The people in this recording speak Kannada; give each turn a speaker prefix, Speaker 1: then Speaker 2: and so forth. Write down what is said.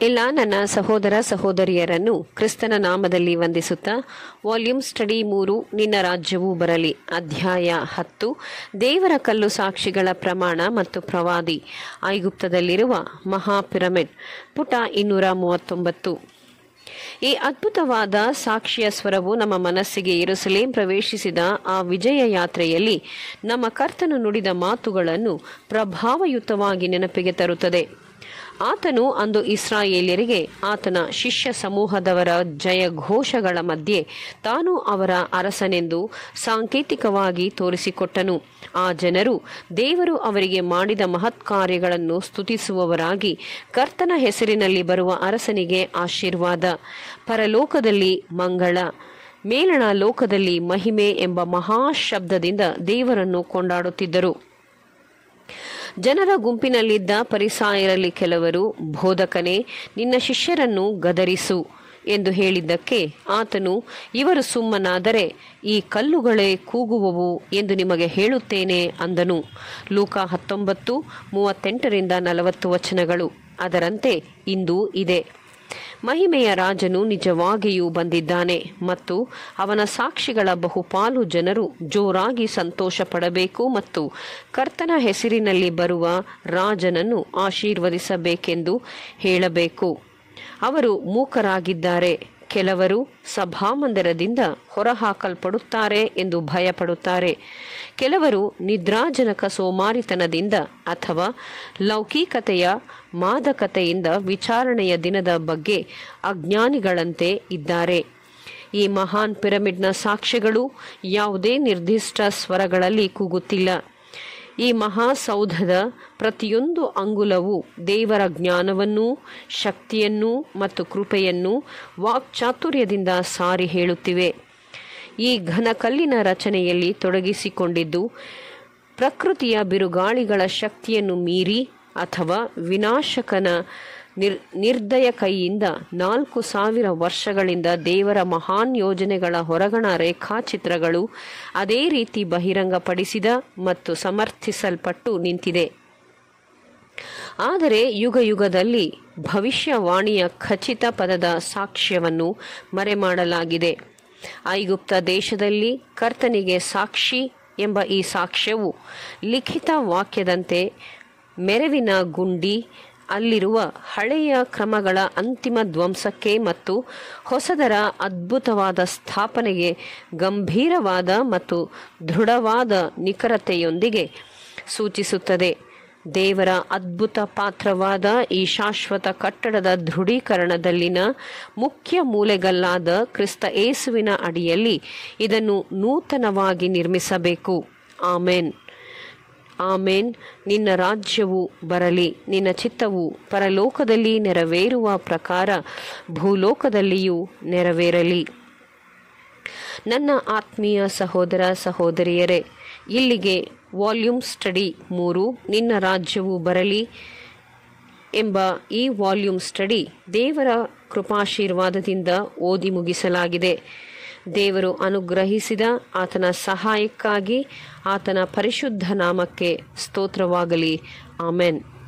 Speaker 1: ಎಲ್ಲ ನನ್ನ ಸಹೋದರ ಸಹೋದರಿಯರನ್ನು ಕ್ರಿಸ್ತನ ನಾಮದಲ್ಲಿ ವಂದಿಸುತ್ತಾ ವಾಲ್ಯೂಮ್ ಸ್ಟಡಿ ಮೂರು ನಿನ್ನ ರಾಜ್ಯವೂ ಬರಲಿ ಅಧ್ಯಾಯ ಹತ್ತು ದೇವರ ಕಲ್ಲು ಸಾಕ್ಷಿಗಳ ಪ್ರಮಾಣ ಮತ್ತು ಪ್ರವಾದಿ ಐಗುಪ್ತದಲ್ಲಿರುವ ಮಹಾ ಪಿರಮಿಡ್ ಪುಟ ಇನ್ನೂರ ಮೂವತ್ತೊಂಬತ್ತು ಈ ಅದ್ಭುತವಾದ ಸಾಕ್ಷಿಯ ಸ್ವರವು ನಮ್ಮ ಮನಸ್ಸಿಗೆ ಯೆರೂಸಲೇಂ ಪ್ರವೇಶಿಸಿದ ಆ ವಿಜಯ ಯಾತ್ರೆಯಲ್ಲಿ ನಮ್ಮ ಕರ್ತನು ನುಡಿದ ಮಾತುಗಳನ್ನು ಪ್ರಭಾವಯುತವಾಗಿ ನೆನಪಿಗೆ ತರುತ್ತದೆ ಆತನು ಅಂದು ಇಸ್ರಾಯೇಲ್ಯರಿಗೆ ಆತನ ಶಿಷ್ಯ ಸಮೂಹದವರ ಜಯ ಘೋಷಗಳ ಮಧ್ಯೆ ತಾನು ಅವರ ಅರಸನೆಂದು ಸಾಂಕೇತಿಕವಾಗಿ ತೋರಿಸಿಕೊಟ್ಟನು ಆ ಜನರು ದೇವರು ಅವರಿಗೆ ಮಾಡಿದ ಮಹತ್ ಕಾರ್ಯಗಳನ್ನು ಸ್ತುತಿಸುವವರಾಗಿ ಕರ್ತನ ಹೆಸರಿನಲ್ಲಿ ಬರುವ ಅರಸನಿಗೆ ಆಶೀರ್ವಾದ ಪರಲೋಕದಲ್ಲಿ ಮಂಗಳ ಮೇಲಣ ಲೋಕದಲ್ಲಿ ಮಹಿಮೆ ಎಂಬ ಮಹಾಶಬ್ದದಿಂದ ದೇವರನ್ನು ಕೊಂಡಾಡುತ್ತಿದ್ದರು ಜನರ ಗುಂಪಿನಲ್ಲಿದ್ದ ಪರಿಸಾಯರಲ್ಲಿ ಕೆಲವರು ಬೋಧಕನೇ ನಿನ್ನ ಶಿಷ್ಯರನ್ನು ಗದರಿಸು ಎಂದು ಹೇಳಿದ್ದಕ್ಕೆ ಆತನು ಇವರು ಸುಮ್ಮನಾದರೆ ಈ ಕಲ್ಲುಗಳೇ ಕೂಗುವವು ಎಂದು ನಿಮಗೆ ಹೇಳುತ್ತೇನೆ ಅಂದನು ಲೂಕ ಹತ್ತೊಂಬತ್ತು ಮೂವತ್ತೆಂಟರಿಂದ ನಲವತ್ತು ವಚನಗಳು ಅದರಂತೆ ಇಂದು ಇದೆ ಮಹಿಮೆಯ ರಾಜನು ನಿಜವಾಗಿಯೂ ಬಂದಿದ್ದಾನೆ ಮತ್ತು ಅವನ ಸಾಕ್ಷಿಗಳ ಬಹುಪಾಲು ಜನರು ಜೋರಾಗಿ ಸಂತೋಷ ಪಡಬೇಕು ಮತ್ತು ಕರ್ತನ ಹೆಸರಿನಲ್ಲಿ ಬರುವ ರಾಜನನ್ನು ಆಶೀರ್ವದಿಸಬೇಕೆಂದು ಹೇಳಬೇಕು ಅವರು ಮೂಕರಾಗಿದ್ದಾರೆ ಕೆಲವರು ಸಭಾಮಂದಿರದಿಂದ ಹೊರಹಾಕಲ್ಪಡುತ್ತಾರೆ ಎಂದು ಭಯಪಡುತ್ತಾರೆ ಕೆಲವರು ನಿದ್ರಾಜನಕ ಸೋಮಾರಿತನದಿಂದ ಅಥವಾ ಲೌಕಿಕತೆಯ ಮಾದಕತೆಯಿಂದ ವಿಚಾರಣೆಯ ದಿನದ ಬಗ್ಗೆ ಅಜ್ಞಾನಿಗಳಂತೆ ಇದ್ದಾರೆ ಈ ಮಹಾನ್ ಪಿರಮಿಡ್ನ ಸಾಕ್ಷ್ಯಗಳು ಯಾವುದೇ ನಿರ್ದಿಷ್ಟ ಸ್ವರಗಳಲ್ಲಿ ಕೂಗುತ್ತಿಲ್ಲ ಈ ಮಹಾಸೌಧದ ಪ್ರತಿಯೊಂದು ಅಂಗುಲವು ದೇವರ ಜ್ಞಾನವನ್ನೂ ಶಕ್ತಿಯನ್ನೂ ಮತ್ತು ಕೃಪೆಯನ್ನೂ ವಾಕ್ಚಾತುರ್ಯದಿಂದ ಸಾರಿ ಹೇಳುತ್ತಿವೆ ಈ ಘನಕಲ್ಲಿನ ರಚನೆಯಲ್ಲಿ ತೊಡಗಿಸಿಕೊಂಡಿದ್ದು ಪ್ರಕೃತಿಯ ಬಿರುಗಾಳಿಗಳ ಶಕ್ತಿಯನ್ನು ಮೀರಿ ಅಥವಾ ವಿನಾಶಕನ ನಿರ್ ನಿರ್ದಯ ಕೈಯಿಂದ ನಾಲ್ಕು ಸಾವಿರ ವರ್ಷಗಳಿಂದ ದೇವರ ಮಹಾನ್ ಯೋಜನೆಗಳ ಹೊರಗಣ ರೇಖಾಚಿತ್ರಗಳು ಅದೇ ರೀತಿ ಬಹಿರಂಗಪಡಿಸಿದ ಮತ್ತು ಸಮರ್ಥಿಸಲ್ಪಟ್ಟು ನಿಂತಿದೆ ಆದರೆ ಯುಗ ಯುಗದಲ್ಲಿ ಭವಿಷ್ಯವಾಣಿಯ ಖಚಿತ ಪದದ ಸಾಕ್ಷ್ಯವನ್ನು ಮರೆಮಾಡಲಾಗಿದೆ ಐಗುಪ್ತ ದೇಶದಲ್ಲಿ ಕರ್ತನಿಗೆ ಸಾಕ್ಷಿ ಎಂಬ ಈ ಸಾಕ್ಷ್ಯವು ಲಿಖಿತ ವಾಕ್ಯದಂತೆ ಮೆರವಿನ ಗುಂಡಿ ಅಲ್ಲಿರುವ ಹಳೆಯ ಕ್ರಮಗಳ ಅಂತಿಮ ಧ್ವಂಸಕ್ಕೆ ಮತ್ತು ಹೊಸದರ ಅದ್ಭುತವಾದ ಸ್ಥಾಪನೆಗೆ ಗಂಭೀರವಾದ ಮತ್ತು ದೃಢವಾದ ನಿಖರತೆಯೊಂದಿಗೆ ಸೂಚಿಸುತ್ತದೆ ದೇವರ ಅದ್ಭುತ ಪಾತ್ರವಾದ ಈ ಶಾಶ್ವತ ಕಟ್ಟಡದ ದೃಢೀಕರಣದಲ್ಲಿನ ಮುಖ್ಯ ಮೂಲೆಗಲ್ಲಾದ ಕ್ರಿಸ್ತ ಏಸುವಿನ ಅಡಿಯಲ್ಲಿ ಇದನ್ನು ನೂತನವಾಗಿ ನಿರ್ಮಿಸಬೇಕು ಆಮೇನ್ ಆಮೇನ್ ನಿನ್ನ ರಾಜ್ಯವು ಬರಲಿ ನಿನ್ನ ಚಿತ್ತವು ಪರಲೋಕದಲ್ಲಿ ನೆರವೇರುವ ಪ್ರಕಾರ ಭೂಲೋಕದಲ್ಲಿಯೂ ನೆರವೇರಲಿ ನನ್ನ ಆತ್ಮೀಯ ಸಹೋದರ ಸಹೋದರಿಯರೇ ಇಲ್ಲಿಗೆ ವಾಲ್ಯೂಮ್ ಸ್ಟಡಿ ಮೂರು ನಿನ್ನ ರಾಜ್ಯವು ಬರಲಿ ಎಂಬ ಈ ವಾಲ್ಯೂಮ್ ಸ್ಟಡಿ ದೇವರ ಕೃಪಾಶೀರ್ವಾದದಿಂದ ಓದಿ ಮುಗಿಸಲಾಗಿದೆ ದೇವರು ಅನುಗ್ರಹಿಸಿದ ಆತನ ಸಹಾಯಕ್ಕಾಗಿ ಆತನ ಪರಿಶುದ್ಧ ನಾಮಕ್ಕೆ ಸ್ತೋತ್ರವಾಗಲಿ ಆಮೆನ್